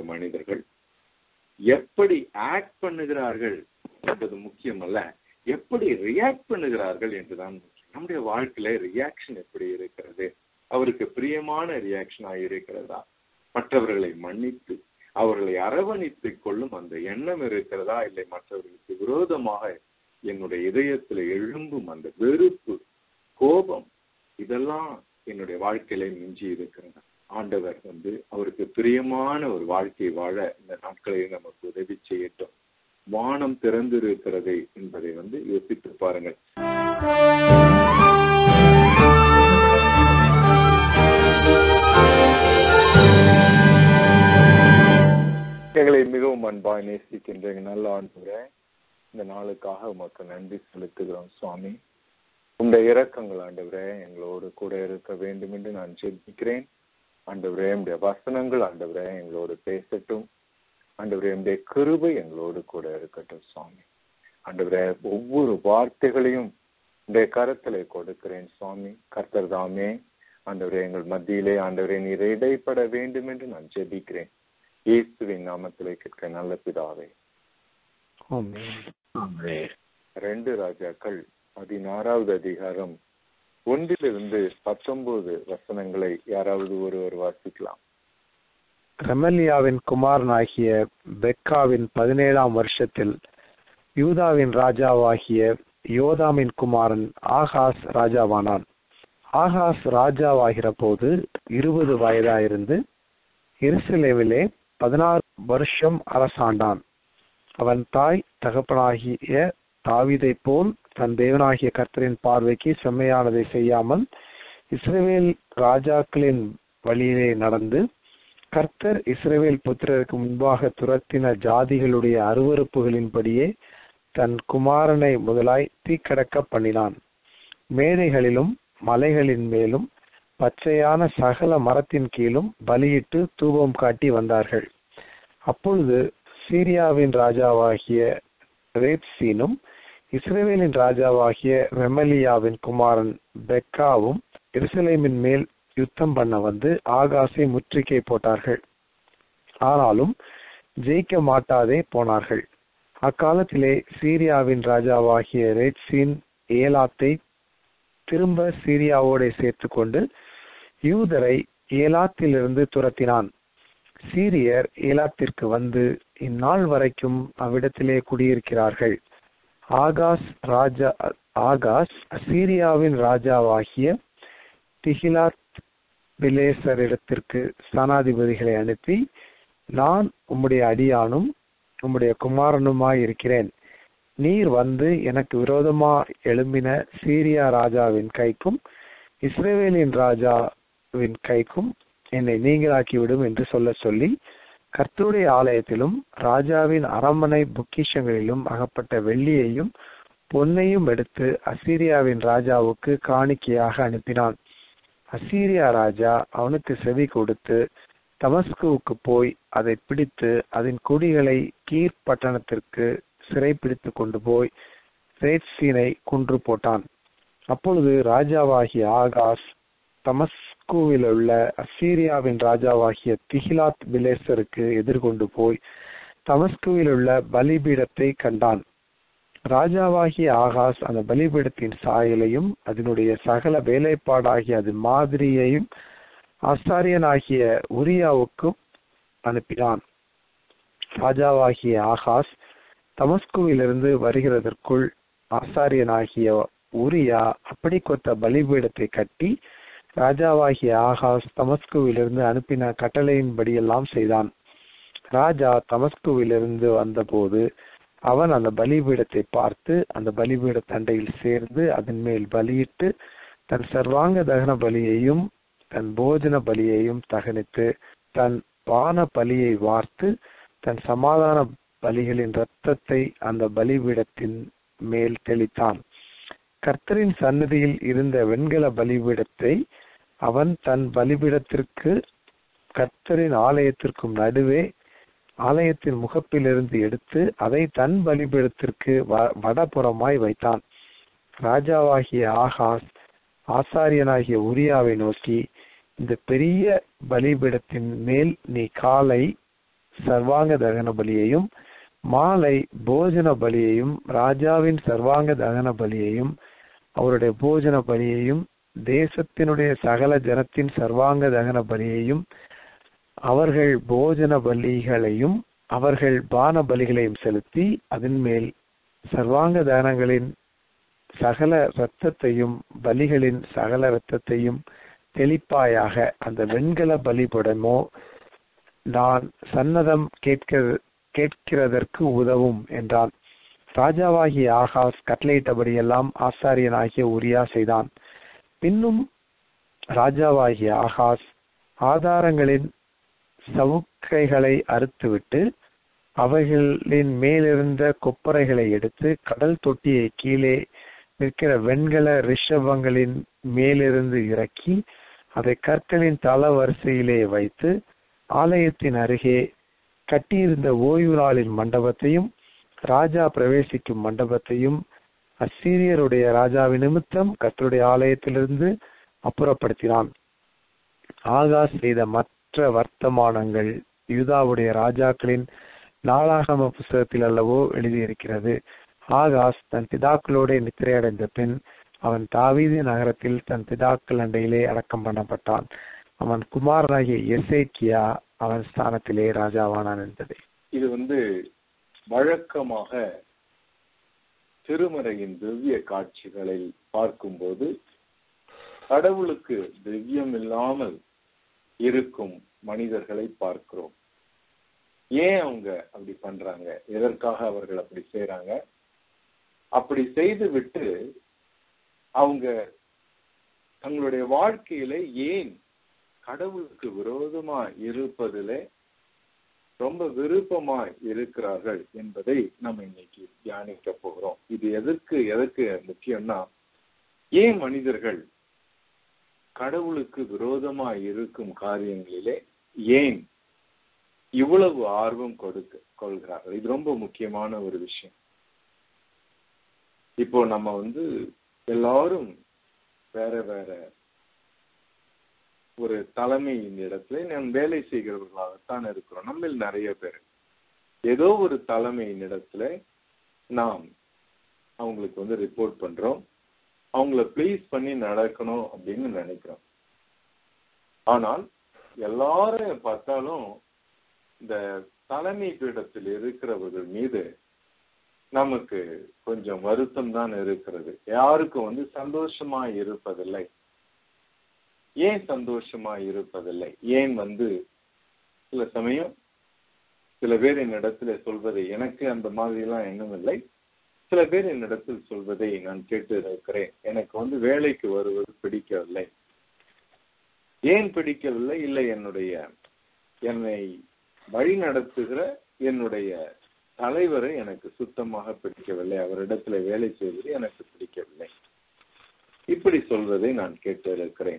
மனிதர்கள் எப்படி ஆக்ட் பண்ணுகிறார்கள் என்பது முக்கியம் அல்ல எப்படி ரியாக்ட் பண்ணுகிறார்கள் என்றுதான் முக்கியம் நம்முடைய வாழ்க்கையில ரியாக்ஷன் எப்படி இருக்கிறது அவருக்கு பிரியமான ரியாக்ஷனா இருக்கிறதா மற்றவர்களை மன்னித்து அவர்களை அரவணைத்துக் கொள்ளும் அந்த எண்ணம் இருக்கிறதா இல்லை மற்றவர்களுக்கு விரோதமாக என்னுடைய இதயத்துல எழும்பும் அந்த வெறுப்பு கோபம் இதெல்லாம் என்னுடைய வாழ்க்கையில மிஞ்சி இருக்கிறது ஆண்டவர் வந்து அவருக்கு பிரியமான ஒரு வாழ்க்கை வாழ இந்த நாட்களில் நமக்கு உதவி செய்யட்டும் வானம் திறந்து இருக்கிறது என்பதை வந்து யோசித்து பாருங்கள் எங்களை மிகவும் அன்பாய் நேசிக்கின்ற எங்கள் நல்ல ஆண்டுகிறே இந்த நாளுக்காக உமக்கு நன்றி செலுத்துகிறோம் சுவாமி உங்களுடைய இரக்கங்கள் ஆண்டவரே எங்களோடு கூட இருக்க வேண்டும் என்று நான் ஜெபிக்கிறேன் ஆண்டவரே உடைய வசனங்கள் ஆண்டவரே எங்களோடு பேசட்டும் ஆண்டவரே உடைய கிருபை எங்களோடு கூட இருக்கட்டும் சுவாமி ஆண்டவரே ஒவ்வொரு வார்த்தைகளையும் உடைய கரத்திலே கொடுக்கிறேன் சுவாமி கர்த்தர் தாமே ஆண்டவரே எங்கள் மத்தியிலே ஆண்டவரே நீர் இடைப்பட வேண்டும் என்று நான் ஜெபிக்கிறேன் இயேசுவின் நாமத்திலே கேட்க நல்ல பிதாவே ரெண்டு ராஜாக்கள் பதினாறாவது அதிகாரம் ஒன்றிலிருந்து பத்தொன்பது வசனங்களை யாராவது ஒருவர் வாசிக்கலாம் ரெமலியாவின் குமாரனாகிய பெக்காவின் பதினேழாம் வருஷத்தில் யூதாவின் ராஜாவாகிய யோதாமின் குமாரன் ஆகாஸ் ராஜாவானான் ஆகாஸ் ராஜாவாகிற போது இருபது வயதாயிருந்து எருசலேமிலே பதினாறு வருஷம் அரசாண்டான் அவன் தாய் தகப்பனாகிய தாவிதை போல் தன் தேவனாகிய கர்த்தரின் பார்வைக்கு செம்மையானதை செய்யாமல் இஸ்ரேவேல் ராஜாக்களின் வழியிலே நடந்து கர்த்தர் இஸ்ரேவேல் புத்திரருக்கு முன்பாக துரத்தின ஜாதிகளுடைய அருவறுப்புகளின்படியே தன் குமாரனை முதலாய் தீக்கடக்க பண்ணினான் மேடைகளிலும் மலைகளின் மேலும் பச்சையான சகல மரத்தின் கீழும் பலியிட்டு தூபம் காட்டி வந்தார்கள் அப்பொழுது சீரியாவின் ராஜாவாகிய ரேப்சீனும் இஸ்ரேவேலின் ராஜாவாகிய ரெமலியாவின் குமாரன் பெக்காவும் எருசலேமின் மேல் யுத்தம் பண்ண வந்து ஆகாசை முற்றுகை போட்டார்கள் ஆனாலும் ஜெயிக்க மாட்டாதே போனார்கள் அக்காலத்திலே சீரியாவின் ராஜாவாகிய ரேட்சின் ஏலாத்தை திரும்ப சீரியாவோட சேர்த்து கொண்டு யூதரை ஏலாத்திலிருந்து துரத்தினான் சீரியர் ஏலாத்திற்கு வந்து இந்நாள் வரைக்கும் அவ்விடத்திலே குடியிருக்கிறார்கள் ஆகாஸ் ராஜா ஆகாஸ் சீரியாவின் ராஜாவாகிய திகிலாத் பிலேசரிடத்திற்கு ஸ்தானாதிபதிகளை அனுப்பி நான் உம்முடைய அடியானும் உம்முடைய குமாரனுமாய் இருக்கிறேன் நீர் வந்து எனக்கு விரோதமா எழும்பின சீரியா ராஜாவின் கைக்கும் இஸ்ரேவேலின் ராஜாவின் கைக்கும் என்னை நீங்களாக்கிவிடும் என்று சொல்ல சொல்லி கர்த்தருடைய ஆலயத்திலும் ராஜாவின் அரண்மனை பொக்கிஷங்களிலும் அகப்பட்ட வெள்ளியையும் பொன்னையும் எடுத்து அசீரியாவின் ராஜாவுக்கு காணிக்கையாக அனுப்பினான் அசீரியா ராஜா அவனுக்கு செவி கொடுத்து தமஸ்குவுக்கு போய் அதை பிடித்து அதன் குடிகளை கீர் பட்டணத்திற்கு சிறைப்பிடித்து கொண்டு போய் ரேட்சீனை குன்று போட்டான் அப்பொழுது ராஜாவாகிய ஆகாஸ் தமஸ்குவில் உள்ள அசீரியாவின் ராஜாவாகிய திகிலாத் பிலேசருக்கு எதிர்கொண்டு போய் தமஸ்குவில் உள்ள பலிபீடத்தை கண்டான் ராஜாவாகிய ஆகாஸ் அந்த பலிபீடத்தின் சாயலையும் அதனுடைய சகல வேலைப்பாடாகிய அது மாதிரியையும் ஆசாரியனாகிய உரியாவுக்கும் அனுப்பினான் ராஜாவாகிய ஆகாஸ் தமஸ்குவிலிருந்து வருகிறதற்குள் ஆசாரியனாகிய உரியா அப்படி கொத்த பலிபீடத்தை கட்டி ராஜாவாகிய ஆகாஸ் தமஸ்குவிலிருந்து அனுப்பின கட்டளையின்படியெல்லாம் செய்தான் ராஜா தமஸ்குவிலிருந்து வந்தபோது அவன் அந்த பலிபீடத்தை பார்த்து அந்த பலிபீட தண்டையில் சேர்ந்து அதன் மேல் பலியிட்டு தன் சர்வாங்க தகன பலியையும் தன் போஜன பலியையும் தகனித்து தன் பான பலியை வார்த்து தன் சமாதான பலிகளின் இரத்தத்தை அந்த பலிபீடத்தின் மேல் தெளித்தான் கர்த்தரின் சன்னதியில் இருந்த வெண்கல பலிபீடத்தை அவன் தன் பலிபீடத்திற்கு கர்த்தரின் ஆலயத்திற்கும் நடுவே ஆலயத்தின் முகப்பிலிருந்து எடுத்து அதை தன் பலிபீடத்திற்கு வடபுறமாய் வைத்தான் ராஜாவாகிய ஆகாஸ் ஆசாரியனாகிய உரியாவை நோக்கி இந்த பெரிய பலிபீடத்தின் மேல் நீ காலை சர்வாங்க தகன பலியையும் மாலை போஜன பலியையும் ராஜாவின் சர்வாங்க தகன பலியையும் அவருடைய போஜன பலியையும் தேசத்தினுடைய சகல ஜனத்தின் சர்வாங்க தகன பலியையும் அவர்கள் போஜன பலிகளையும் அவர்கள் பான பலிகளையும் செலுத்தி அதன் மேல் சர்வாங்க தகனங்களின் சகல இரத்தத்தையும் பலிகளின் சகல இரத்தத்தையும் தெளிப்பாயாக அந்த வெண்கல பலிபடமோ நான் சன்னதம் கேட்க கேட்கிறதற்கு உதவும் என்றான் ராஜாவாகிய ஆகாஸ் கட்டளையிட்டபடியெல்லாம் ஆசாரியனாகிய உரியா செய்தான் பின்னும் ராஜாவாகிய ஆகாஸ் ஆதாரங்களின் சவுக்கைகளை அறுத்துவிட்டு அவைகளின் மேலிருந்த கொப்பரைகளை எடுத்து கடல் தொட்டியை கீழே நிற்கிற வெண்கல ரிஷபங்களின் மேலிருந்து இறக்கி அதை கற்களின் தள வரிசையிலே வைத்து ஆலயத்தின் அருகே கட்டியிருந்த ஓய்வு நாளின் மண்டபத்தையும் ராஜா பிரவேசிக்கும் மண்டபத்தையும் அசீரியருடைய ராஜாவின் நிமித்தம் கர்த்தருடைய ஆலயத்திலிருந்து அப்புறப்படுத்தினான் ஆகாஸ் செய்த மற்ற வர்த்தமானங்கள் யூதாவுடைய ராஜாக்களின் நாளாகம புஸ்தகத்தில் அல்லவோ எழுதியிருக்கிறது ஆகாஸ் தன் பிதாக்களோட நித்திரையடைந்த பின் அவன் தாவீது நகரத்தில் தன் பிதாக்கள் அண்டையிலே அடக்கம் பண்ணப்பட்டான் அவன் குமாரனாகிய எசேக்கியா அவன் ஸ்தானத்திலே ராஜாவானான் என்பதே இது வந்து வழக்கமாக திருமறையின் திவ்ய காட்சிகளை பார்க்கும்போது கடவுளுக்கு திவ்யம் இல்லாமல் இருக்கும் மனிதர்களை பார்க்கிறோம் ஏன் அவங்க அப்படி பண்றாங்க எதற்காக அவர்கள் அப்படி செய்யறாங்க அப்படி செய்து விட்டு அவங்க தங்களுடைய வாழ்க்கையில ஏன் கடவுளுக்கு விரோதமா இருப்பதிலே ரொம்ப விருப்பமா இருக்கிறார்கள் என்பதை நம்ம இன்னைக்கு தியானிக்க போகிறோம் இது எதற்கு எதற்கு முக்கியம்னா ஏன் மனிதர்கள் கடவுளுக்கு விரோதமா இருக்கும் காரியங்களிலே ஏன் இவ்வளவு ஆர்வம் கொடுக்க கொள்கிறார்கள் இது ரொம்ப முக்கியமான ஒரு விஷயம் இப்போ நம்ம வந்து எல்லாரும் வேற வேற ஒரு தலைமையின் இடத்துல நாம் வேலை செய்கிறவர்களாகத்தான் இருக்கிறோம் நம்ம நிறைய பேர் ஏதோ ஒரு தலைமையின் இடத்துல நாம் அவங்களுக்கு வந்து ரிப்போர்ட் பண்றோம் அவங்கள ப்ளீஸ் பண்ணி நடக்கணும் அப்படின்னு நினைக்கிறோம் ஆனால் எல்லாரும் பார்த்தாலும் இந்த தலைமை பீடத்தில் இருக்கிறவர்கள் மீது நமக்கு கொஞ்சம் வருத்தம் தான் இருக்கிறது யாருக்கும் வந்து சந்தோஷமா இருப்பதில்லை ஏன் சந்தோஷமா இருப்பதில்லை ஏன் வந்து சில சமயம் சில பேர் என்னிடத்துல சொல்வதை எனக்கு அந்த மாதிரி எல்லாம் எண்ணம் இல்லை சில பேர் என்னிடத்தில் சொல்வதை நான் கேட்டு இருக்கிறேன் எனக்கு வந்து வேலைக்கு வருவது பிடிக்கவில்லை ஏன் பிடிக்கவில்லை இல்லை என்னுடைய என்னை வழி நடத்துகிற என்னுடைய தலைவரை எனக்கு சுத்தமாக பிடிக்கவில்லை அவரிடத்துல வேலை செய்வது எனக்கு பிடிக்கவில்லை இப்படி சொல்வதை நான் கேட்டு இருக்கிறேன்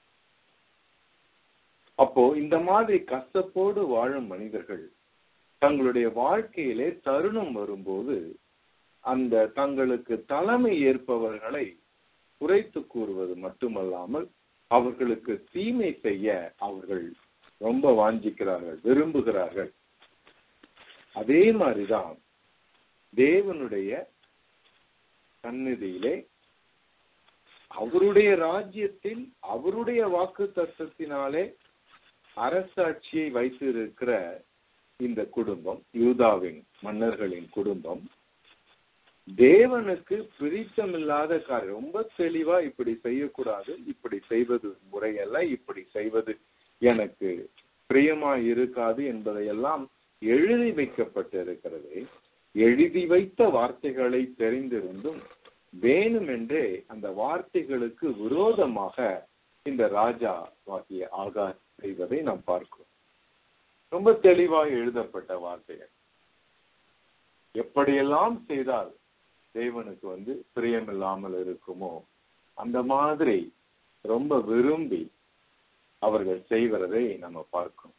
அப்போ இந்த மாதிரி கஷ்டப்போடு வாழும் மனிதர்கள் தங்களுடைய வாழ்க்கையிலே தருணம் வரும்போது அந்த தங்களுக்கு தலைமை ஏற்பவர்களை குறைத்து கூறுவது மட்டுமல்லாமல் அவர்களுக்கு தீமை செய்ய அவர்கள் ரொம்ப வாஞ்சிக்கிறார்கள் விரும்புகிறார்கள் அதே மாதிரிதான் தேவனுடைய சந்நிதியிலே அவருடைய ராஜ்யத்தில் அவருடைய வாக்கு தத்துவத்தினாலே அரசாட்சியை வைத்திருக்கிற இந்த குடும்பம் யூதாவின் மன்னர்களின் குடும்பம் தேவனுக்கு பிரித்தமில்லாத காரியம் ரொம்ப தெளிவா இப்படி செய்யக்கூடாது இப்படி செய்வது முறையல்ல இப்படி செய்வது எனக்கு பிரியமா இருக்காது என்பதையெல்லாம் எழுதி வைக்கப்பட்டிருக்கிறது எழுதி வைத்த வார்த்தைகளை தெரிந்திருந்தும் வேணுமென்றே அந்த வார்த்தைகளுக்கு விரோதமாக இந்த ராஜா வாக்கிய ஆகா செய்வதை நாம் பார்க்கிறோம் ரொம்ப தெளிவாக எழுதப்பட்ட வார்த்தைகள் எப்படியெல்லாம் செய்தால் தேவனுக்கு வந்து பிரியமில்லாமல் இருக்குமோ அந்த மாதிரி ரொம்ப விரும்பி அவர்கள் செய்வதை நம்ம பார்க்கணும்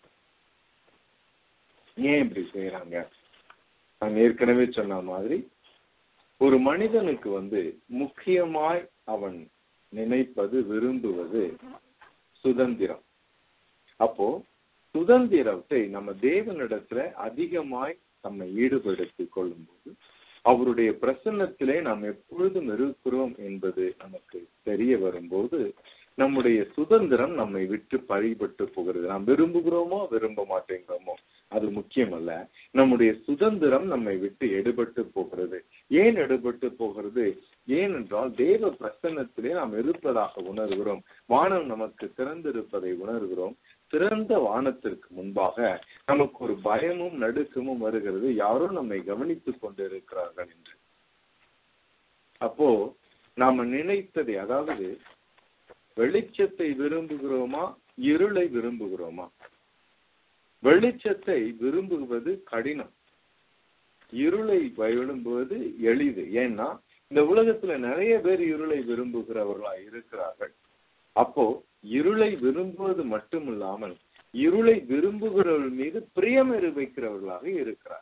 ஏன் இப்படி செய்யறாங்க நான் ஏற்கனவே சொன்ன மாதிரி ஒரு மனிதனுக்கு வந்து முக்கியமாய் அவன் நினைப்பது விரும்புவது சுதந்திரம் அப்போ சுதந்திரத்தை நம்ம தேவனிடத்துல அதிகமாய் நம்மை ஈடுபடுத்திக் கொள்ளும்போது அவருடைய பிரசன்னத்திலே நாம் எப்பொழுதும் இருக்கிறோம் என்பது நமக்கு தெரிய வரும்போது நம்முடைய சுதந்திரம் நம்மை விட்டு பறிபட்டு போகிறது நாம் விரும்புகிறோமோ விரும்ப மாட்டேங்கிறோமோ அது முக்கியமல்ல நம்முடைய சுதந்திரம் நம்மை விட்டு எடுபட்டு போகிறது ஏன் எடுபட்டு போகிறது ஏனென்றால் தேவ பிரசன்னத்திலே நாம் இருப்பதாக உணர்கிறோம் வானம் நமக்கு திறந்திருப்பதை உணர்கிறோம் திறந்த வானத்திற்கு முன்பாக நமக்கு ஒரு பயமும் நடுக்கமும் வருகிறது யாரோ நம்மை கவனித்துக் கொண்டிருக்கிறார்கள் என்று அப்போ நாம நினைத்ததை அதாவது வெளிச்சத்தை விரும்புகிறோமா இருளை விரும்புகிறோமா வெளிச்சத்தை விரும்புவது கடினம் இருளை விரும்புவது எளிது ஏன்னா இந்த உலகத்துல நிறைய பேர் இருளை விரும்புகிறவர்களா இருக்கிறார்கள் அப்போ இருளை விரும்புவது மட்டுமில்லாமல் இருளை விரும்புகிறவர்கள் மீது பிரியம் வைக்கிறவர்களாக இருக்கிறார்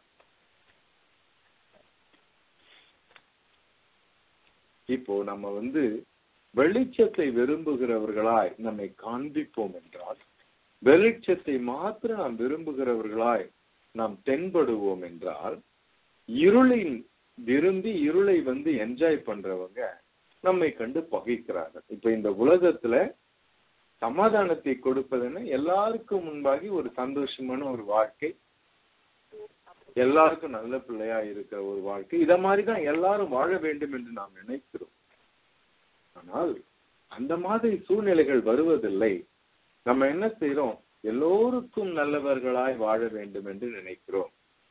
இப்போ நம்ம வந்து வெளிச்சத்தை விரும்புகிறவர்களாய் நம்மை காண்பிப்போம் என்றால் வெளிச்சத்தை மாத்திரம் நாம் விரும்புகிறவர்களாய் நாம் தென்படுவோம் என்றால் இருளின் விரும்பி இருளை வந்து என்ஜாய் பண்றவங்க நம்மை கண்டு பகைக்கிறார்கள் இப்ப இந்த உலகத்துல சமாதானத்தை கொடுப்பதுன்னு எல்லாருக்கும் முன்பாகி ஒரு சந்தோஷமான ஒரு வாழ்க்கை எல்லாருக்கும் நல்ல பிள்ளையா இருக்கிற ஒரு வாழ்க்கை இத மாதிரிதான் எல்லாரும் வாழ வேண்டும் என்று நாம் நினைக்கிறோம் ஆனால் அந்த மாதிரி சூழ்நிலைகள் வருவதில்லை நம்ம என்ன செய்யறோம் எல்லோருக்கும் நல்லவர்களாய் வாழ வேண்டும் என்று நினைக்கிறோம்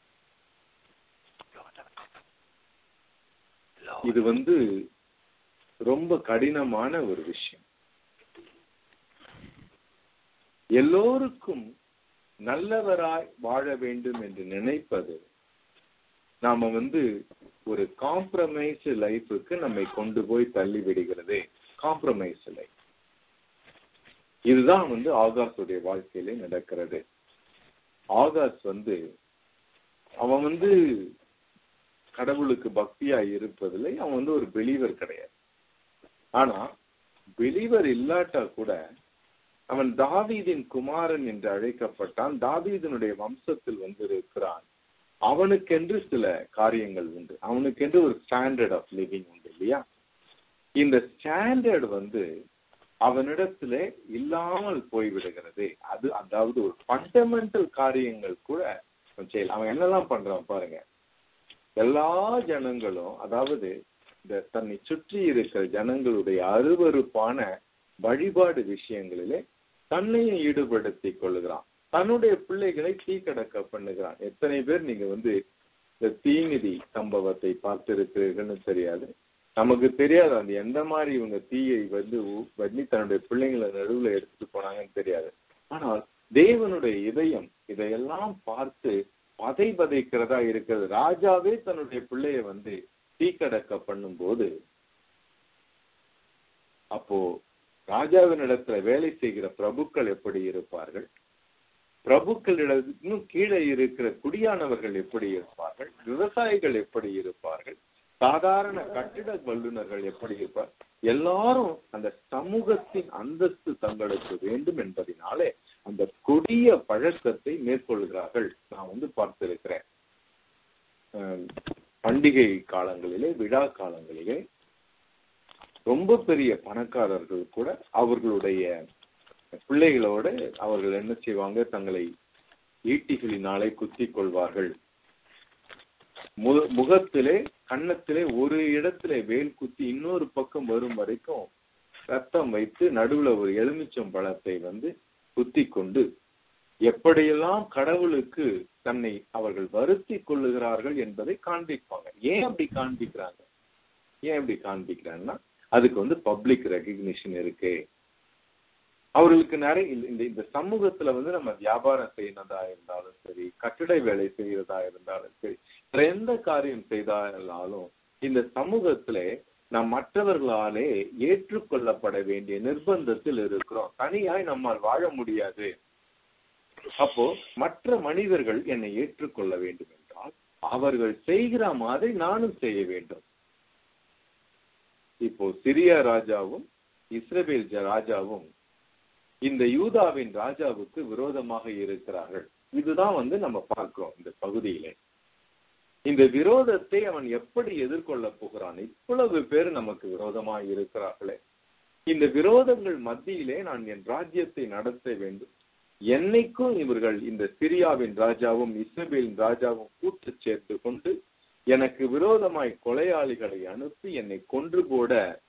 இது வந்து ரொம்ப கடினமான ஒரு விஷயம் எல்லோருக்கும் நல்லவராய் வாழ வேண்டும் என்று நினைப்பது நாம வந்து ஒரு காம்ப்ரமைஸ் லைஃபுக்கு நம்மை கொண்டு போய் தள்ளி விடுகிறது காம்ப்ரமைஸ் லைஃப் இதுதான் வந்து ஆகாஷுடைய வாழ்க்கையில நடக்கிறது ஆகாஷ் வந்து அவன் வந்து கடவுளுக்கு பக்தியா இருப்பதில்லை அவன் வந்து ஒரு பிலீவர் கிடையாது ஆனா பிலீவர் இல்லாட்டா கூட அவன் தாவீதின் குமாரன் என்று அழைக்கப்பட்டான் தாவீதனுடைய வம்சத்தில் வந்து இருக்கிறான் அவனுக்கென்று சில காரியங்கள் உண்டு அவனுக்கென்று ஒரு ஸ்டாண்டர்ட் ஆஃப் லிவிங் உண்டு இல்லையா இந்த ஸ்டாண்டர்ட் வந்து அவனிடத்துல இல்லாமல் போய்விடுகிறது அது அதாவது ஒரு ஃபண்டமெண்டல் காரியங்கள் கூட செய்யலாம் அவன் என்னெல்லாம் பண்றான் பாருங்க எல்லா ஜனங்களும் அதாவது இந்த தன்னை சுற்றி இருக்கிற ஜனங்களுடைய அருவறுப்பான வழிபாடு விஷயங்களிலே தன்னையும் ஈடுபடுத்தி கொள்ளுகிறான் தன்னுடைய பிள்ளைகளை தீக்கடக்க பண்ணுகிறான் எத்தனை பேர் நீங்க வந்து இந்த தீமிதி சம்பவத்தை பார்த்திருக்கிறீர்கள்னு தெரியாது நமக்கு தெரியாது அந்த எந்த மாதிரி இவங்க தீயை வந்து பண்ணி தன்னுடைய பிள்ளைங்களை நடுவுல எடுத்துட்டு போனாங்கன்னு தெரியாது ஆனால் தேவனுடைய இதயம் இதையெல்லாம் பார்த்து பதை பதைக்கிறதா இருக்கிறது ராஜாவே தன்னுடைய பிள்ளைய வந்து தீக்கடக்க பண்ணும்போது அப்போ ராஜாவின் இடத்துல வேலை செய்கிற பிரபுக்கள் எப்படி இருப்பார்கள் பிரபுக்களிடம் இன்னும் கீழே இருக்கிற குடியானவர்கள் எப்படி இருப்பார்கள் விவசாயிகள் எப்படி இருப்பார்கள் சாதாரண கட்டிட வல்லுநர்கள் எப்படி இருப்பார் எல்லாரும் அந்த சமூகத்தின் அந்தஸ்து தங்களுக்கு வேண்டும் என்பதனாலே அந்த கொடிய பழக்கத்தை மேற்கொள்கிறார்கள் நான் வந்து பார்த்திருக்கிறேன் பண்டிகை காலங்களிலே விழா காலங்களிலே ரொம்ப பெரிய பணக்காரர்கள் கூட அவர்களுடைய பிள்ளைகளோட அவர்கள் என்ன செய்வாங்க தங்களை ஈட்டிகளினாலே குத்திக் கொள்வார்கள் முகத்திலே கன்னத்திலே ஒரு இடத்துல வேல் குத்தி இன்னொரு பக்கம் வரும் வரைக்கும் ரத்தம் வைத்து நடுவுல ஒரு எலுமிச்சம் பழத்தை வந்து குத்தி கொண்டு எப்படியெல்லாம் கடவுளுக்கு தன்னை அவர்கள் வருத்தி கொள்ளுகிறார்கள் என்பதை காண்பிப்பாங்க ஏன் அப்படி காண்பிக்கிறாங்க ஏன் அப்படி காண்பிக்கிறாங்கன்னா அதுக்கு வந்து பப்ளிக் ரெகக்னிஷன் இருக்கு அவர்களுக்கு நிறைய இந்த இந்த சமூகத்துல வந்து நம்ம வியாபாரம் செய்யறதா இருந்தாலும் சரி கட்டிட வேலை செய்யறதா இருந்தாலும் சரி எந்த காரியம் செய்தாலும் இந்த சமூகத்துல நாம் மற்றவர்களாலே ஏற்றுக்கொள்ளப்பட வேண்டிய நிர்பந்தத்தில் இருக்கிறோம் தனியாய் நம்மால் வாழ முடியாது அப்போ மற்ற மனிதர்கள் என்னை ஏற்றுக்கொள்ள வேண்டும் என்றால் அவர்கள் செய்கிற மாதிரி நானும் செய்ய வேண்டும் இப்போ சிரியா ராஜாவும் இஸ்ரேல் ராஜாவும் இந்த யூதாவின் ராஜாவுக்கு விரோதமாக இருக்கிறார்கள் இதுதான் வந்து நம்ம பார்க்கிறோம் இந்த பகுதியிலே இந்த விரோதத்தை அவன் எப்படி எதிர்கொள்ள போகிறான் இவ்வளவு பேர் நமக்கு விரோதமாக இருக்கிறார்களே இந்த விரோதங்கள் மத்தியிலே நான் என் ராஜ்யத்தை நடத்த வேண்டும் என்னைக்கும் இவர்கள் இந்த சிரியாவின் ராஜாவும் இஸ்ரேலின் ராஜாவும் கூட்டு சேர்த்து கொண்டு எனக்கு விரோதமாய் கொலையாளிகளை அனுப்பி என்னை கொன்று போட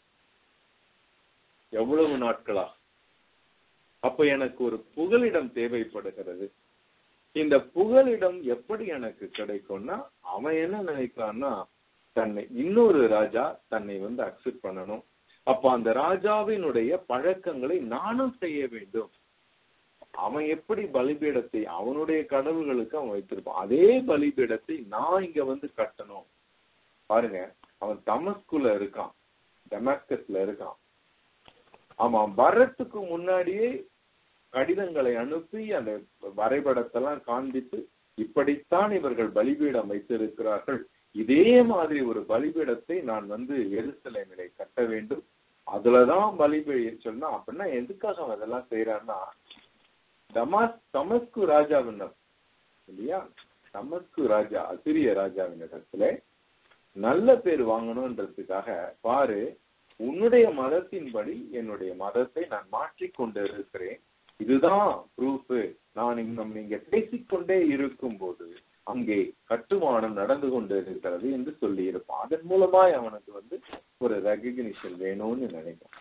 எவ்வளவு நாட்களா அப்ப எனக்கு ஒரு புகலிடம் தேவைப்படுகிறது இந்த புகலிடம் எப்படி எனக்கு கிடைக்கும்னா அவன் என்ன நினைக்கிறான்னா தன்னை இன்னொரு ராஜா தன்னை வந்து அக்செப்ட் பண்ணணும் அப்ப அந்த ராஜாவினுடைய பழக்கங்களை நானும் செய்ய வேண்டும் அவன் எப்படி பலிபீடத்தை அவனுடைய கடவுள்களுக்கு அவன் வைத்திருப்பான் அதே பலிபீடத்தை நான் இங்க வந்து கட்டணும் பாருங்க அவன் தமஸ்குல இருக்கான் டெமாஸ்கஸ்ல இருக்கான் அவன் வர்றதுக்கு முன்னாடியே கடிதங்களை அனுப்பி அந்த வரைபடத்தெல்லாம் காண்பித்து இப்படித்தான் இவர்கள் பலிபீடம் வைத்திருக்கிறார்கள் இதே மாதிரி ஒரு பலிபீடத்தை நான் வந்து எருசலேமிலே கட்ட வேண்டும் அதுலதான் பலிபீடம் சொன்னா அப்படின்னா எதுக்காக அவன் அதெல்லாம் செய்யறான்னா தமாஸ் தமஸ்கு ராஜாவினர் இல்லையா தமஸ்கு ராஜா அசிரிய ராஜாவின் இடத்துல நல்ல பேர் வாங்கணும்ன்றதுக்காக பாரு உன்னுடைய மதத்தின்படி என்னுடைய மதத்தை நான் மாற்றிக்கொண்டு இருக்கிறேன் இதுதான் ப்ரூஃப் நான் இங்க நம்ம இங்க பேசிக்கொண்டே இருக்கும் போது அங்கே கட்டுமானம் நடந்து கொண்டு இருக்கிறது என்று சொல்லி இருப்பான் அதன் மூலமாய் அவனுக்கு வந்து ஒரு ரெகக்னிஷன் வேணும்னு நினைப்பான்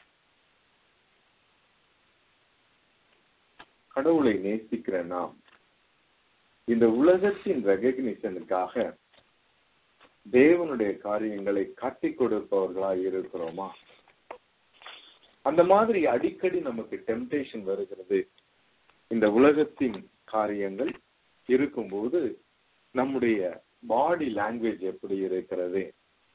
கடவுளை நேசிக்கிற நாம் இந்த உலகத்தின் ரெகக்னிஷனுக்காக தேவனுடைய காரியங்களை காட்டி கொடுப்பவர்களாய் இருக்கிறோமா அந்த மாதிரி அடிக்கடி நமக்கு டெம்டேஷன் வருகிறது இந்த உலகத்தின் காரியங்கள் இருக்கும்போது நம்முடைய பாடி லாங்குவேஜ் எப்படி இருக்கிறது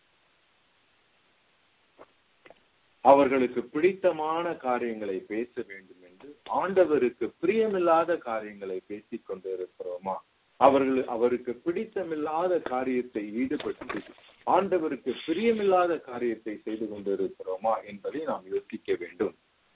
அவர்களுக்கு பிடித்தமான காரியங்களை பேச வேண்டும் என்று ஆண்டவருக்கு பிரியமில்லாத காரியங்களை பேசிக் கொண்டு இருக்கிறோமா அவர்கள் அவருக்கு பிடித்தமில்லாத காரியத்தை ஈடுபட்டு ஆண்டவருக்கு பிரியமில்லாத காரியத்தை செய்து கொண்டு இருக்கிறோமா என்பதை நாம் யோசிக்க வேண்டும்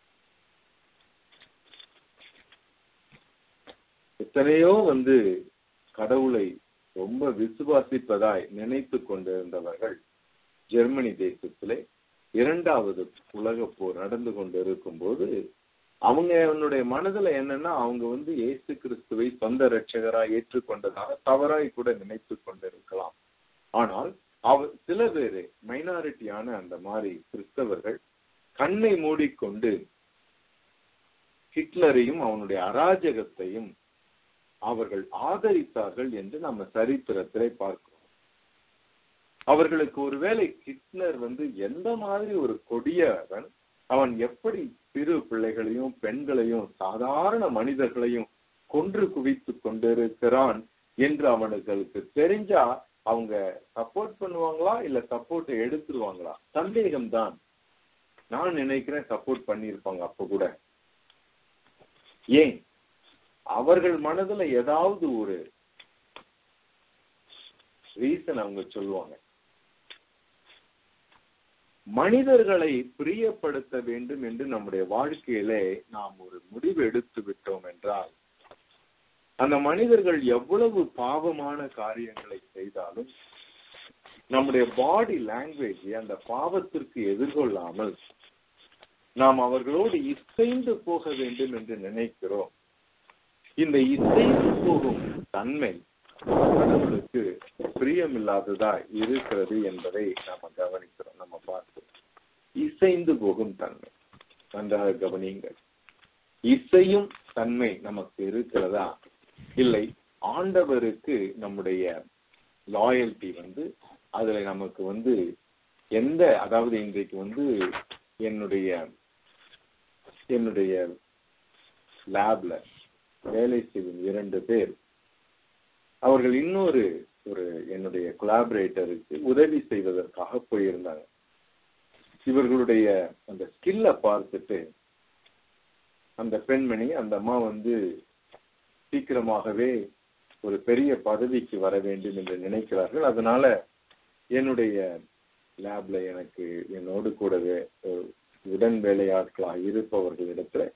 எத்தனையோ வந்து கடவுளை ரொம்ப விசுவாசிப்பதாய் நினைத்து கொண்டிருந்தவர்கள் ஜெர்மனி தேசத்திலே இரண்டாவது உலக போர் நடந்து கொண்டு இருக்கும்போது அவங்க அவனுடைய மனதுல என்னன்னா அவங்க வந்து இயேசு கிறிஸ்துவை சொந்த ரட்சகராய் ஏற்றுக்கொண்டதாக தவறாய் கூட நினைத்து கொண்டிருக்கலாம் ஆனால் அவ சில பேரு மைனாரிட்டியான அந்த மாதிரி கிறிஸ்தவர்கள் கண்ணை மூடிக்கொண்டு ஹிட்லரையும் அவனுடைய அராஜகத்தையும் அவர்கள் ஆதரித்தார்கள் என்று நம்ம சரித்திரத்திலே பார்க்கிறோம் அவர்களுக்கு ஒருவேளை ஹிட்லர் வந்து எந்த மாதிரி ஒரு கொடியவன் அவன் எப்படி சிறு பிள்ளைகளையும் பெண்களையும் சாதாரண மனிதர்களையும் கொன்று குவித்து கொண்டிருக்கிறான் என்று அவனுங்களுக்கு தெரிஞ்சா அவங்க சப்போர்ட் பண்ணுவாங்களா இல்ல சப்போர்ட்டை எடுத்துருவாங்களா சந்தேகம் தான் நான் நினைக்கிறேன் சப்போர்ட் பண்ணியிருப்பாங்க அப்ப கூட ஏன் அவர்கள் மனதுல ஏதாவது ஒரு ரீசன் அவங்க சொல்லுவாங்க மனிதர்களை பிரியப்படுத்த வேண்டும் என்று நம்முடைய வாழ்க்கையிலே நாம் ஒரு முடிவு எடுத்து விட்டோம் என்றால் அந்த மனிதர்கள் எவ்வளவு பாவமான காரியங்களை செய்தாலும் நம்முடைய பாடி லாங்குவேஜ் அந்த பாவத்திற்கு எதிர்கொள்ளாமல் நாம் அவர்களோடு இசைந்து போக வேண்டும் என்று நினைக்கிறோம் இந்த இசைந்து போகும் தன்மை கடவுளுக்கு பிரியமில்லாததா இருக்கிறது என்பதை நாம கவனிக்கிறோம் நம்ம பார்க்கிறோம் இசைந்து போகும் தன்மை நன்றாக கவனியுங்கள் இசையும் தன்மை நமக்கு இருக்கிறதா இல்லை ஆண்டவருக்கு நம்முடைய லாயல்டி வந்து அதுல நமக்கு வந்து எந்த அதாவது இன்றைக்கு வந்து என்னுடைய என்னுடைய லேப்ல வேலை செய்யும் இரண்டு பேர் அவர்கள் இன்னொரு ஒரு என்னுடைய கொலாபரேட்டருக்கு உதவி செய்வதற்காக போயிருந்தாங்க இவர்களுடைய அந்த ஸ்கில்ல பார்த்துட்டு அந்த பெண்மணி அந்த அம்மா வந்து சீக்கிரமாகவே ஒரு பெரிய பதவிக்கு வர வேண்டும் என்று நினைக்கிறார்கள் அதனால என்னுடைய லேப்ல எனக்கு என்னோடு கூடவே உடன் வேலையாட்களாக இருப்பவர்களிடத்துல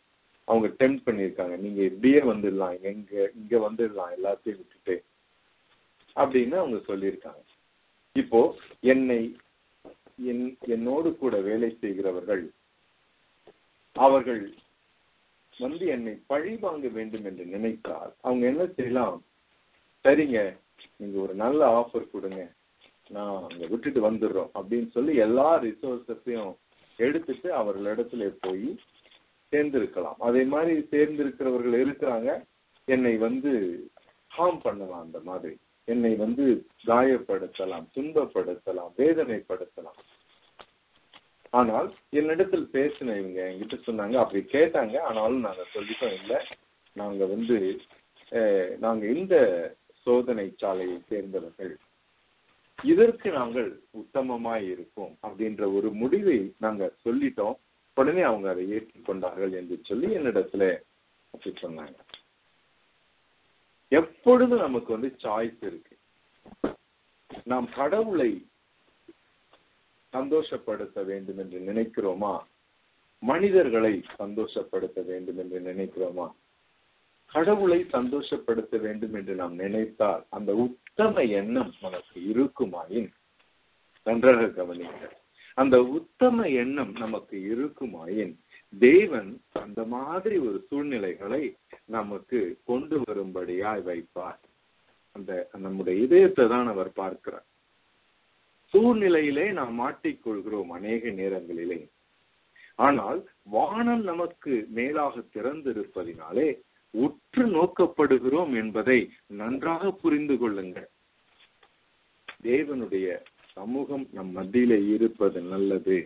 அவங்க டெம்ப் பண்ணியிருக்காங்க நீங்க இப்படியே வந்துடலாம் எங்க இங்க வந்துடலாம் எல்லாத்தையும் விட்டுட்டு அப்படின்னு அவங்க சொல்லியிருக்காங்க இப்போ என்னை என் என்னோடு கூட வேலை செய்கிறவர்கள் அவர்கள் வந்து என்னை பழி வாங்க வேண்டும் என்று நினைத்தால் அவங்க என்ன செய்யலாம் சரிங்க நீங்க ஒரு நல்ல ஆஃபர் கொடுங்க நான் அங்க விட்டுட்டு வந்துடுறோம் அப்படின்னு சொல்லி எல்லா ரிசோர்ஸஸையும் எடுத்துட்டு அவர்களிடத்துல போய் சேர்ந்திருக்கலாம் அதே மாதிரி சேர்ந்திருக்கிறவர்கள் இருக்கிறாங்க என்னை வந்து ஹார்ம் பண்ணலாம் அந்த மாதிரி என்னை வந்து காயப்படுத்தலாம் துன்பப்படுத்தலாம் வேதனைப்படுத்தலாம் ஆனால் என்னிடத்தில் பேசின இவங்க என்கிட்ட சொன்னாங்க அப்படி கேட்டாங்க ஆனாலும் நாங்க சொல்லிட்டோம் இல்லை நாங்க வந்து அஹ், நாங்க இந்த சோதனை சாலையை சேர்ந்தவர்கள் இதற்கு நாங்கள் உத்தமமாய் இருப்போம் அப்படின்ற ஒரு முடிவை நாங்க சொல்லிட்டோம் உடனே அவங்க அதை ஏற்றுக்கொண்டார்கள் என்று சொல்லி என்னிடத்துல அப்படி சொன்னாங்க எப்பொழுதும் நமக்கு வந்து சாய்ஸ் இருக்கு நாம் கடவுளை சந்தோஷப்படுத்த வேண்டும் என்று நினைக்கிறோமா மனிதர்களை சந்தோஷப்படுத்த வேண்டும் என்று நினைக்கிறோமா கடவுளை சந்தோஷப்படுத்த வேண்டும் என்று நாம் நினைத்தால் அந்த உத்தம எண்ணம் நமக்கு இருக்குமாயின் நன்றாக கவனிங்க அந்த உத்தம எண்ணம் நமக்கு இருக்குமாயின் தேவன் அந்த மாதிரி ஒரு சூழ்நிலைகளை நமக்கு கொண்டு வரும்படியாய் வைப்பார் அந்த நம்முடைய இதயத்தை தான் அவர் பார்க்கிறார் சூழ்நிலையிலே நாம் மாட்டிக்கொள்கிறோம் அநேக நேரங்களிலே ஆனால் வானம் நமக்கு மேலாக திறந்திருப்பதினாலே உற்று நோக்கப்படுகிறோம் என்பதை நன்றாக புரிந்து கொள்ளுங்கள் தேவனுடைய சமூகம் நம் மத்தியிலே இருப்பது நல்லது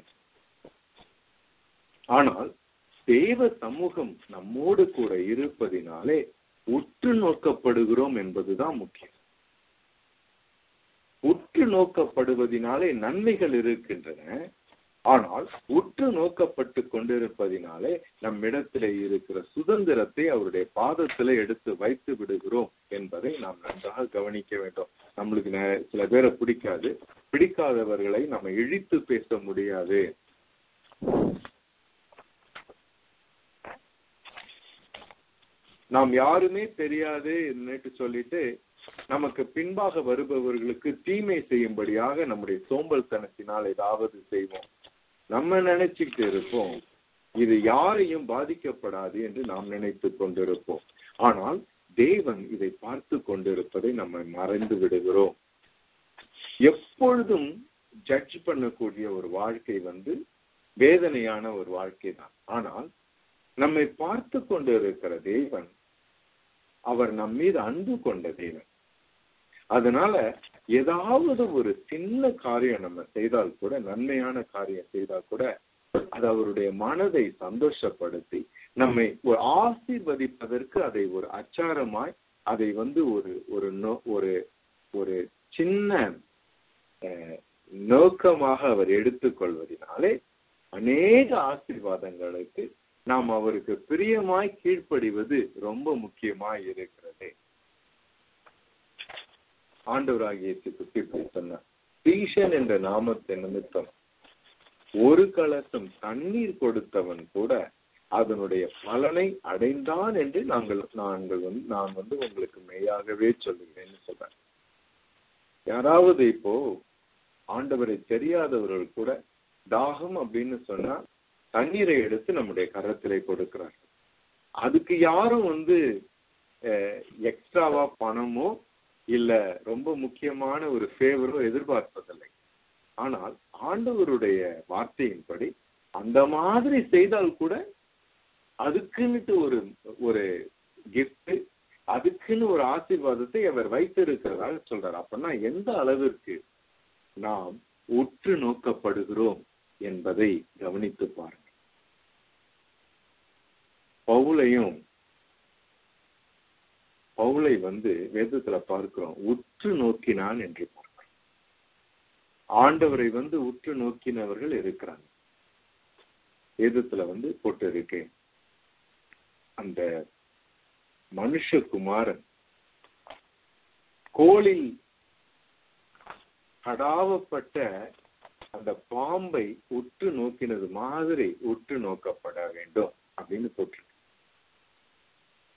ஆனால் தேவ சமூகம் நம்மோடு கூட இருப்பதினாலே உற்று நோக்கப்படுகிறோம் என்பதுதான் முக்கியம் உற்று நோக்கப்படுவதினாலே நன்மைகள் இருக்கின்றன ஆனால் உற்று நோக்கப்பட்டு கொண்டிருப்பதினாலே நம்மிடத்திலே இருக்கிற சுதந்திரத்தை அவருடைய பாதத்திலே எடுத்து வைத்து விடுகிறோம் என்பதை நாம் நன்றாக கவனிக்க வேண்டும் நம்மளுக்கு நெ- சில பேரை பிடிக்காது பிடிக்காதவர்களை நம்ம இழித்து பேச முடியாது நாம் யாருமே தெரியாது என்னட்டு சொல்லிட்டு நமக்கு பின்பாக வருபவர்களுக்கு தீமை செய்யும்படியாக நம்முடைய சோம்பல்தனத்தினால் ஏதாவது செய்வோம் நம்ம நினைச்சுக்கிட்டு இருப்போம் இது யாரையும் பாதிக்கப்படாது என்று நாம் நினைத்துக் கொண்டிருப்போம் ஆனால் தேவன் இதை பார்த்து கொண்டிருப்பதை நம்ம மறைந்து விடுகிறோம் எப்பொழுதும் ஜட்ஜ் பண்ணக்கூடிய ஒரு வாழ்க்கை வந்து வேதனையான ஒரு வாழ்க்கை தான் ஆனால் நம்மை பார்த்து கொண்டு இருக்கிற தேவன் அவர் நம் மீது அன்பு கொண்ட தேவன் அதனால ஏதாவது ஒரு சின்ன காரியம் நம்ம செய்தால் கூட நன்மையான காரியம் செய்தால் கூட அது அவருடைய மனதை சந்தோஷப்படுத்தி நம்மை ஒரு ஆசீர்வதிப்பதற்கு அதை ஒரு அச்சாரமாய் அதை வந்து ஒரு ஒரு நோ- ஒரு ஒரு சின்ன அஹ், நோக்கமாக அவர் எடுத்துக்கொள்வதினாலே அநேக ஆசீர்வாதங்களுக்கு நாம் அவருக்கு பிரியமாய் கீழ்ப்படிவது ரொம்ப முக்கியமாய் இருக்கிறது ஆண்டவராகிய இயேசு கிறிஸ்து இப்படி சொன்னார் சீஷன் என்ற நாமத்தை நிமித்தம் ஒரு கலசம் தண்ணீர் கொடுத்தவன் கூட அதனுடைய பலனை அடைந்தான் என்று நாங்கள் நாங்கள் வந்து நான் வந்து உங்களுக்கு மெய்யாகவே சொல்லுகிறேன்னு சொல்றேன் யாராவது இப்போ ஆண்டவரை தெரியாதவர்கள் கூட தாகம் அப்படின்னு சொன்னா தண்ணீரை எடுத்து நம்முடைய கரத்திலே கொடுக்கிறார்கள் அதுக்கு யாரும் வந்து எக்ஸ்ட்ராவா பணமோ இல்ல ரொம்ப முக்கியமான ஒரு ஃபேவரோ எதிர்பார்ப்பதில்லை ஆனால் ஆண்டவருடைய வார்த்தையின்படி அந்த மாதிரி செய்தால் கூட அதுக்குன்னுட்டு ஒரு ஒரு கிஃப்ட் அதுக்குன்னு ஒரு ஆசீர்வாதத்தை அவர் வைத்திருக்கிறதாக சொல்றார் அப்படின்னா எந்த அளவிற்கு நாம் உற்று நோக்கப்படுகிறோம் என்பதை கவனித்து பாருங்க பவுலையும் பவுலை வந்து வேதத்துல பார்க்கிறோம் உற்று நோக்கினான் என்று பார்க்கிறோம் ஆண்டவரை வந்து உற்று நோக்கினவர்கள் இருக்கிறாங்க வேதத்துல வந்து போட்டு இருக்கு அந்த மனுஷகுமாரன் கோளில் கடாவப்பட்ட அந்த பாம்பை உற்று நோக்கினது மாதிரி உற்று நோக்கப்பட வேண்டும் அப்படின்னு போட்டிருக்கு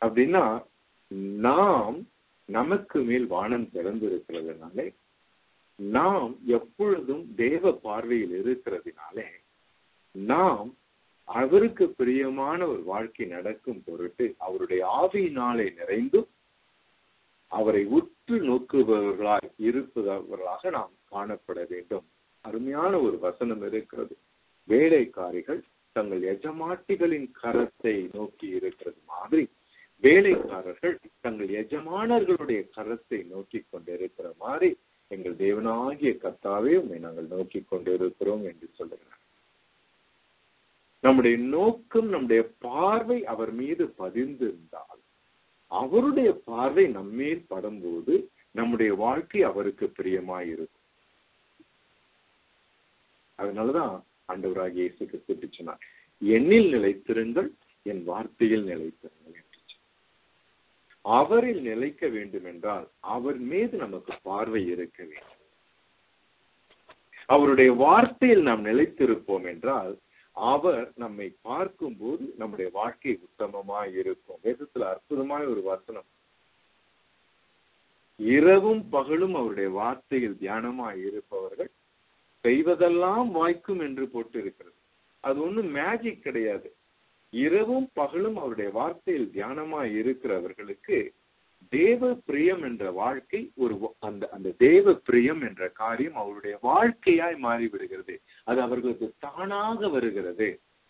அப்படின்னா நாம் நமக்கு மேல் வானம் திறந்திருக்கிறதுனாலே நாம் எப்பொழுதும் தேவ பார்வையில் இருக்கிறதுனாலே நாம் அவருக்கு பிரியமான ஒரு வாழ்க்கை நடக்கும் பொருட்டு அவருடைய ஆவியினாலே நிறைந்தும் அவரை உற்று நோக்குபவர்களாய் இருப்பவர்களாக நாம் காணப்பட வேண்டும் அருமையான ஒரு வசனம் இருக்கிறது வேலைக்காரிகள் தங்கள் எஜமாட்டிகளின் கரத்தை நோக்கி இருக்கிறது மாதிரி வேலைக்காரர்கள் தங்கள் எஜமானர்களுடைய கரத்தை நோக்கி கொண்டிருக்கிற மாதிரி எங்கள் தேவனாகிய கர்த்தாவே உண்மை நாங்கள் நோக்கி கொண்டிருக்கிறோம் என்று சொல்லுகிறார் நம்முடைய நோக்கம் நம்முடைய பார்வை அவர் மீது பதிந்திருந்தால் அவருடைய பார்வை நம்மேல் படும்போது நம்முடைய வாழ்க்கை அவருக்கு பிரியமாயிருக்கும் அதனாலதான் ஆண்டவராக இயேசு கிறிஸ்து சொன்னார் என்னில் நிலைத்திருங்கள் என் வார்த்தையில் நிலைத்திருங்கள் என்று அவரில் நிலைக்க வேண்டும் என்றால் அவர் மீது நமக்கு பார்வை இருக்க வேண்டும் அவருடைய வார்த்தையில் நாம் நிலைத்திருப்போம் என்றால் அவர் நம்மை பார்க்கும் போது நம்முடைய வாழ்க்கை உத்தமமாய் இருக்கும் வேதத்துல அற்புதமாய் ஒரு வசனம் இரவும் பகலும் அவருடைய வார்த்தையில் தியானமாய் இருப்பவர்கள் செய்வதெல்லாம் வாய்க்கும் என்று போட்டு இருக்கிறது அது ஒண்ணும் மேஜிக் கிடையாது இரவும் பகலும் அவருடைய வார்த்தையில் தியானமாய் இருக்கிறவர்களுக்கு தேவ பிரியம் என்ற வாழ்க்கை ஒரு அந்த அந்த தேவ பிரியம் என்ற காரியம் அவருடைய வாழ்க்கையாய் மாறிவிடுகிறது அது அவர்களுக்கு தானாக வருகிறது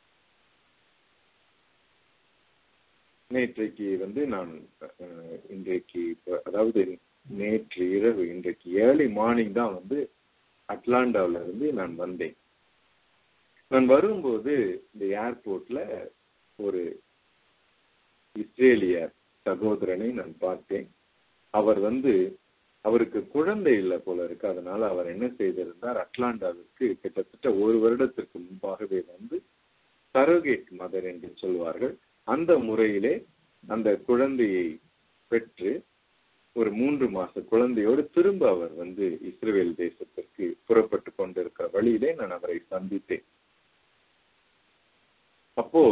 நேற்றைக்கு வந்து நான் இன்றைக்கு அதாவது நேற்று இரவு இன்றைக்கு ஏர்லி மார்னிங் தான் வந்து அட்லாண்டாவில இருந்து நான் வந்தேன் நான் வரும்போது இந்த ஏர்போர்ட்ல ஒரு இஸ்ரேலிய சகோதரனை நான் பார்த்தேன் அவர் வந்து அவருக்கு குழந்தை இல்லை போல இருக்கு அதனால அவர் என்ன செய்திருந்தார் அட்லாண்டாவிற்கு கிட்டத்தட்ட ஒரு வருடத்திற்கு முன்பாகவே வந்து சரோகேட் மதர் என்று சொல்வார்கள் அந்த முறையிலே அந்த குழந்தையை பெற்று ஒரு மூன்று மாச குழந்தையோடு திரும்ப அவர் வந்து இஸ்ரேல் தேசத்திற்கு புறப்பட்டு கொண்டிருக்கிற வழியிலே நான் அவரை சந்தித்தேன் அப்போ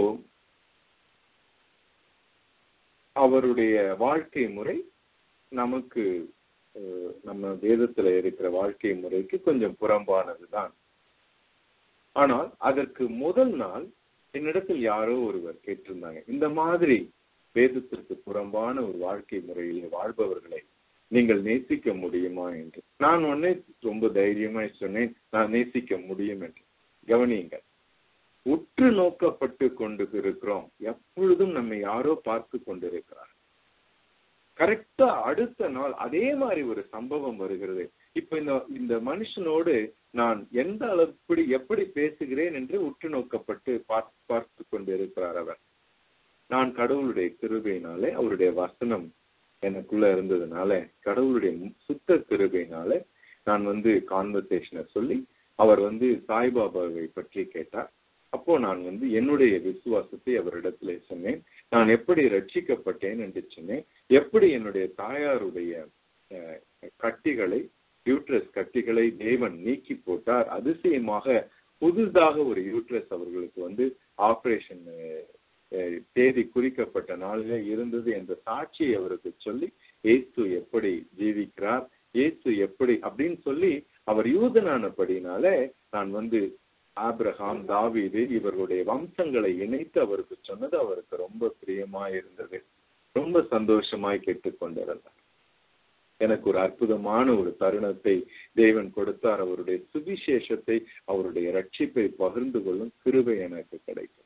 அவருடைய வாழ்க்கை முறை நமக்கு நம்ம வேதத்துல இருக்கிற வாழ்க்கை முறைக்கு கொஞ்சம் புறம்பானதுதான் ஆனால் அதற்கு முதல் நாள் என்னிடத்தில் யாரோ ஒருவர் கேட்டிருந்தாங்க இந்த மாதிரி வேதத்திற்கு புறம்பான ஒரு வாழ்க்கை முறையில் வாழ்பவர்களை நீங்கள் நேசிக்க முடியுமா என்று நான் உடனே ரொம்ப தைரியமாய் சொன்னேன் நான் நேசிக்க முடியும் என்று கவனியுங்கள் உற்று நோக்கப்பட்டு கொண்டு இருக்கிறோம் எப்பொழுதும் நம்மை யாரோ பார்த்து கொண்டிருக்கிறார் கரெக்டா அடுத்த நாள் அதே மாதிரி ஒரு சம்பவம் வருகிறது இப்ப இந்த இந்த மனுஷனோடு நான் எந்த அளவுக்கு எப்படி பேசுகிறேன் என்று உற்று நோக்கப்பட்டு பார்த்து பார்த்து கொண்டிருக்கிறார் அவர் நான் கடவுளுடைய கிருபையினாலே அவருடைய வசனம் எனக்குள்ள இருந்ததுனால கடவுளுடைய சுத்த கிருபையினால நான் வந்து கான்வர்சேஷனை சொல்லி அவர் வந்து சாய்பாபாவை பற்றி கேட்டார் அப்போ நான் வந்து என்னுடைய விசுவாசத்தை அவரிடத்துல சொன்னேன் நான் எப்படி ரட்சிக்கப்பட்டேன் என்று சொன்னேன் எப்படி என்னுடைய தாயாருடைய கட்டிகளை யூட்ரஸ் கட்டிகளை தேவன் நீக்கி போட்டார் அதிசயமாக புதுதாக ஒரு யூட்ரஸ் அவர்களுக்கு வந்து ஆபரேஷன் தேதி குறிக்கப்பட்ட நாளில இருந்தது என்ற சாட்சியை அவருக்கு சொல்லி ஏசு எப்படி ஜீவிக்கிறார் ஏசு எப்படி அப்படின்னு சொல்லி அவர் யூதனானபடினால நான் வந்து ஆப்ரஹாம் தாவீது இவர்களுடைய வம்சங்களை இணைத்து அவருக்கு சொன்னது அவருக்கு ரொம்ப பிரியமா இருந்தது ரொம்ப சந்தோஷமாய் கேட்டுக்கொண்டிருந்தார் எனக்கு ஒரு அற்புதமான ஒரு தருணத்தை தேவன் கொடுத்தார் அவருடைய சுவிசேஷத்தை அவருடைய ரட்சிப்பை பகிர்ந்து கொள்ளும் கிருபை எனக்கு கிடைக்கும்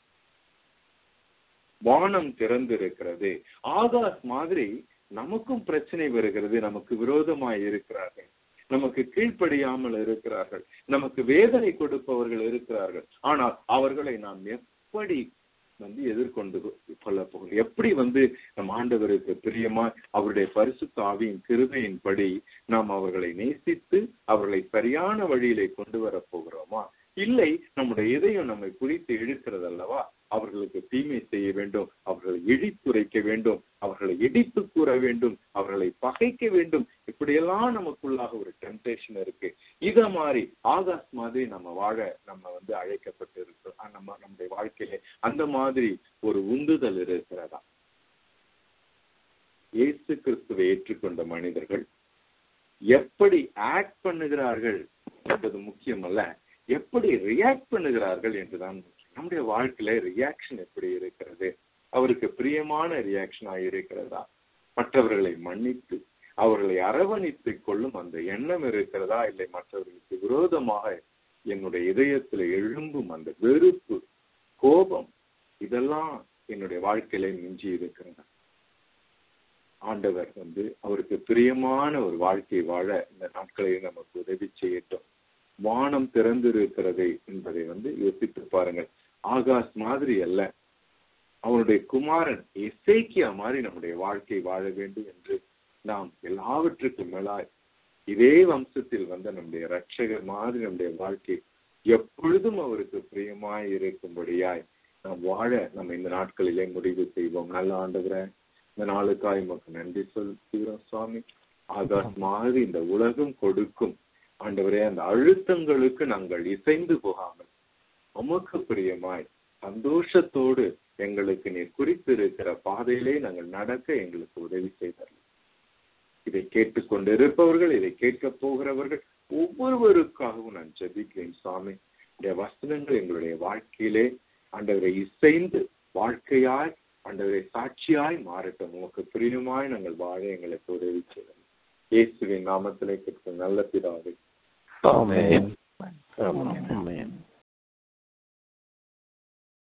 வானம் திறந்திருக்கிறது ஆகாஷ் மாதிரி நமக்கும் பிரச்சனை வருகிறது நமக்கு விரோதமாய் இருக்கிறார்கள் நமக்கு கீழ்ப்படியாமல் இருக்கிறார்கள் நமக்கு வேதனை கொடுப்பவர்கள் இருக்கிறார்கள் ஆனால் அவர்களை நாம் எப்படி வந்து எதிர்கொண்டு கொள்ள போகிறோம் எப்படி வந்து நம் ஆண்டவருக்கு பிரியமா அவருடைய பரிசுத்த ஆவியின் கிருபையின்படி நாம் அவர்களை நேசித்து அவர்களை சரியான வழியிலே கொண்டு வர போகிறோமா இல்லை நம்முடைய இதயம் நம்மை குறித்து இழுக்கிறது அல்லவா அவர்களுக்கு தீமை செய்ய வேண்டும் அவர்களை இழித்துரைக்க வேண்டும் அவர்களை இடித்து கூற வேண்டும் அவர்களை பகைக்க வேண்டும் இப்படியெல்லாம் நமக்குள்ளாக ஒரு டெம்டேஷன் இருக்கு இத மாதிரி ஆகாஷ் மாதிரி நம்ம வாழ நம்ம வந்து அழைக்கப்பட்டு இருக்கிறோம் நம்ம நம்முடைய வாழ்க்கையில அந்த மாதிரி ஒரு உந்துதல் இருக்கிறதா இயேசு கிறிஸ்துவை ஏற்றுக்கொண்ட மனிதர்கள் எப்படி ஆக்ட் பண்ணுகிறார்கள் என்பது முக்கியமல்ல எப்படி ரியாக்ட் பண்ணுகிறார்கள் என்றுதான் முக்கியம் நம்முடைய வாழ்க்கையில ரியாக்ஷன் எப்படி இருக்கிறது அவருக்கு பிரியமான ரியாக்ஷனா இருக்கிறதா மற்றவர்களை மன்னித்து அவர்களை அரவணைத்துக் கொள்ளும் அந்த எண்ணம் இருக்கிறதா இல்லை மற்றவர்களுக்கு விரோதமாக என்னுடைய இதயத்துல எழும்பும் அந்த வெறுப்பு கோபம் இதெல்லாம் என்னுடைய வாழ்க்கையில மிஞ்சி இருக்கிறதா ஆண்டவர் வந்து அவருக்கு பிரியமான ஒரு வாழ்க்கை வாழ இந்த நாட்களை நமக்கு உதவி செய்யட்டும் வானம் திறந்து இருக்கிறது என்பதை வந்து யோசித்து பாருங்கள் ஆகாஷ் மாதிரி அல்ல அவனுடைய குமாரன் இசைக்கியா மாதிரி நம்முடைய வாழ்க்கை வாழ வேண்டும் என்று நாம் எல்லாவற்றுக்கும் மேலாய் இதே வம்சத்தில் வந்த நம்முடைய ரட்சகர் மாதிரி நம்முடைய வாழ்க்கை எப்பொழுதும் அவருக்கு பிரியமாய் இருக்கும்படியாய் நாம் வாழ நம்ம இந்த நாட்களிலே முடிவு செய்வோம் நல்ல ஆண்டவரை இந்த நாளுக்காய் உமக்கு நன்றி சொல்கிறோம் சுவாமி ஆகாஷ் மாதிரி இந்த உலகம் கொடுக்கும் ஆண்டவரே அந்த அழுத்தங்களுக்கு நாங்கள் இசைந்து போகாமல் உமக்கு பிரியமாய் சந்தோஷத்தோடு எங்களுக்கு நீர் குறித்திருக்கிற பாதையிலே நாங்கள் நடக்க எங்களுக்கு உதவி செய்தார்கள் இதை கேட்டுக்கொண்டிருப்பவர்கள் இதை கேட்க போகிறவர்கள் ஒவ்வொருவருக்காகவும் நான் ஜெபிக்கிறேன் சுவாமி இந்த வசனங்கள் எங்களுடைய வாழ்க்கையிலே ஆண்டவரை இசைந்து வாழ்க்கையாய் ஆண்டவரை சாட்சியாய் மாறட்டும் உமக்கு பிரியமாய் நாங்கள் வாழ எங்களுக்கு உதவி செய்யணும் இயேசுவின் நாமத்திலே கேட்கும் நல்ல பிதாவை ஆமென் ஆமென். ஆமென்